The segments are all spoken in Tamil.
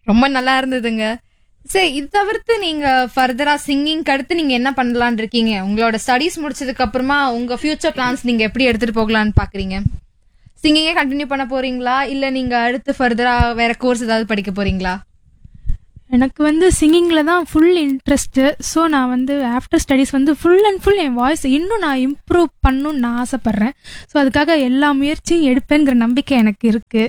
ரொம்ப நல்லா இருந்ததுங்க சரி இது தவிர்த்து நீங்க ஃபர்தரா சிங்கிங்க்கு அடுத்து நீங்க என்ன பண்ணலாம்னு இருக்கீங்க உங்களோட ஸ்டடீஸ் முடிச்சதுக்கு அப்புறமா உங்க ஃபியூச்சர் பிளான்ஸ் நீங்க எப்படி எடுத்துட்டு போகலாம்னு பாக்குறீங்க சிங்கிங்கே கண்டினியூ பண்ண போறீங்களா இல்ல நீங்க அடுத்து ஃபர்தரா வேற கோர்ஸ் ஏதாவது படிக்க போறீங்களா எனக்கு வந்து சிங்கிங்கில் தான் ஃபுல் இன்ட்ரெஸ்ட்டு ஸோ நான் வந்து ஆஃப்டர் ஸ்டடீஸ் வந்து ஃபுல் அண்ட் ஃபுல் என் வாய்ஸ் இன்னும் நான் இம்ப்ரூவ் பண்ணணும்னு நான் ஆசைப்பட்றேன் ஸோ அதுக்காக எல்லா முயற்சியும் எடுப்பேங்கிற நம்பிக்கை எனக்கு இருக்குது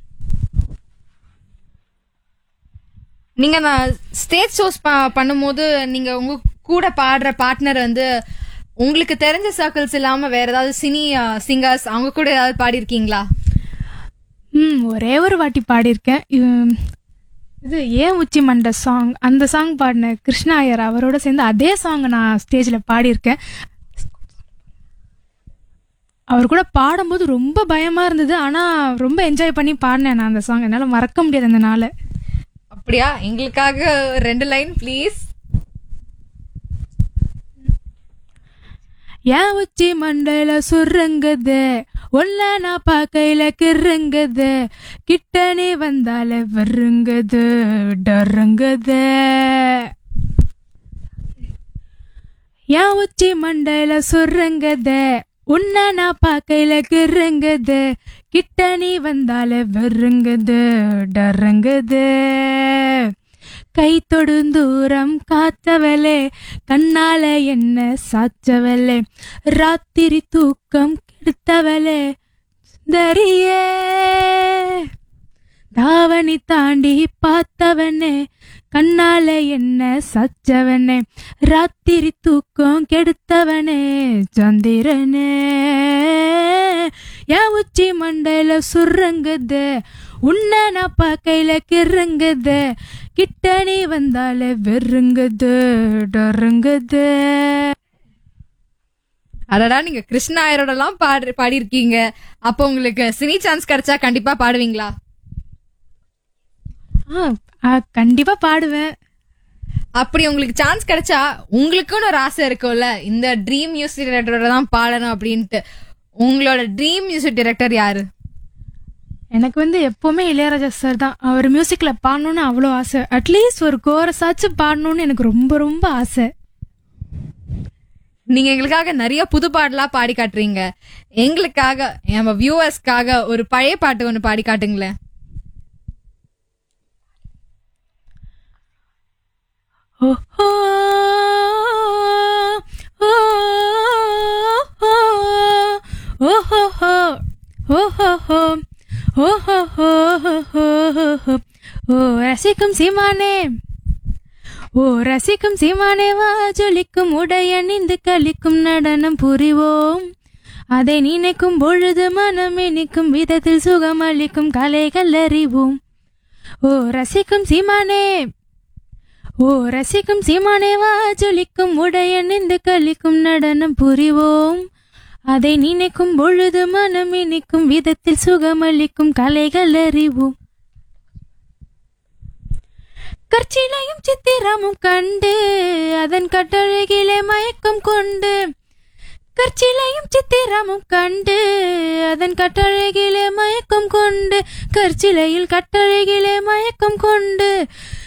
நீங்க நான் ஸ்டேஜ் ஷோஸ் பண்ணும்போது நீங்க உங்க கூட பாடுற பார்ட்னர் வந்து உங்களுக்கு தெரிஞ்ச சர்க்கிள்ஸ் இல்லாம வேற ஏதாவது சினி சிங்கர்ஸ் அவங்க கூட ஏதாவது பாடியிருக்கீங்களா ம் ஒரே ஒரு வாட்டி பாடியிருக்கேன் உம், இது ஏன் உச்சி மண்ட சாங் அந்த சாங் பாடின கிருஷ்ணா ஐயர் அவரோட சேர்ந்து அதே சாங் நான் ஸ்டேஜில் பாடியிருக்கேன் அவர் கூட பாடும்போது ரொம்ப பயமா இருந்தது ஆனா ரொம்ப என்ஜாய் பண்ணி பாடினேன் நான் அந்த சாங் என்னால மறக்க முடியாது அந்த நாளை அப்படியா எங்களுக்காக ரெண்டு லைன் ப்ளீஸ் ஏன் உச்சி மண்டையில சுருங்குது ஒல்ல நான் பார்க்கையில கிருங்குது கிட்ட நீ வந்தால வருங்குது டருங்குது ஏன் உச்சி மண்டையில சுருங்குது உன்னை நான் பார்க்கையில கிருங்குது கிட்ட நீ வந்தால வெறுங்குது டருங்குது கை தொடுந்தூரம் காத்தவளே கண்ணால என்ன சாச்சவளே ராத்திரி தூக்கம் கெடுத்தவளே சுந்தரியே தாவணி தாண்டி பார்த்தவனே கண்ணால என்ன சச்சவனே ராத்திரி தூக்கம் கெடுத்தவனே சந்திரனே என் உச்சி மண்டையில சுருங்குது உன்னை நான் பார்க்கையில கிறங்குது கிட்ட நீ வந்தால வெறுங்குது டருங்குது அடடா நீங்க கிருஷ்ணா ஆயரோடலாம் பாடு பாடியிருக்கீங்க அப்போ உங்களுக்கு சினி சான்ஸ் கிடைச்சா கண்டிப்பா பாடுவீங்களா ஆ, ஆ, கண்டிப்பா பாடுவேன் அப்படி உங்களுக்கு சான்ஸ் கிடைச்சா உங்களுக்குன்னு ஒரு ஆசை இருக்கும்ல இந்த ட்ரீம் மியூசிக் டைரக்டரோட தான் பாடணும் அப்படின்ட்டு உங்களோட ட்ரீம் மியூசிக் டைரக்டர் யாரு எனக்கு வந்து எப்பவுமே இளையராஜா சார் தான் அவர் மியூசிக்ல பாடணும்னு அவ்வளோ ஆசை அட்லீஸ்ட் ஒரு கோரஸாச்சும் பாடணும்னு எனக்கு ரொம்ப ரொம்ப ஆசை நீங்க எங்களுக்காக நிறைய புது பாடலா பாடி காட்டுறீங்க எங்களுக்காக நம்ம வியூவர்ஸ்க்காக ஒரு பழைய பாட்டு ஒன்று பாடி காட்டுங்களேன் ஓஹோ ஓஹோ ஓஹோ ஓஹோ ஓ ரசிக்கும் சீமானே ஓ ரசிக்கும் சீமானே வா ஜொலிக்கும் உடையணிந்து கலிக்கும் நடனம் புரிவோம் அதை நினைக்கும் பொழுது மனம் இனிக்கும் விதத்தில் சுகம் அளிக்கும் கலைகள் அறிவோம் ஓ ரசிக்கும் சீமானே ஓ ரசிக்கும் சீமானே வா ஜொலிக்கும் உடையணிந்து கலிக்கும் நடனம் புரிவோம் அதை நினைக்கும் பொழுது மனம் இனிக்கும் விதத்தில் சுகமளிக்கும் கலைகள் அறிவோம் கற்சிலையும் சித்திரமும் கண்டு அதன் கட்டழகிலே மயக்கம் கொண்டு கற்சிலையும் சித்திரமும் கண்டு அதன் கட்டழகிலே மயக்கம் கொண்டு கற்சிலையில் கட்டழகிலே மயக்கம் கொண்டு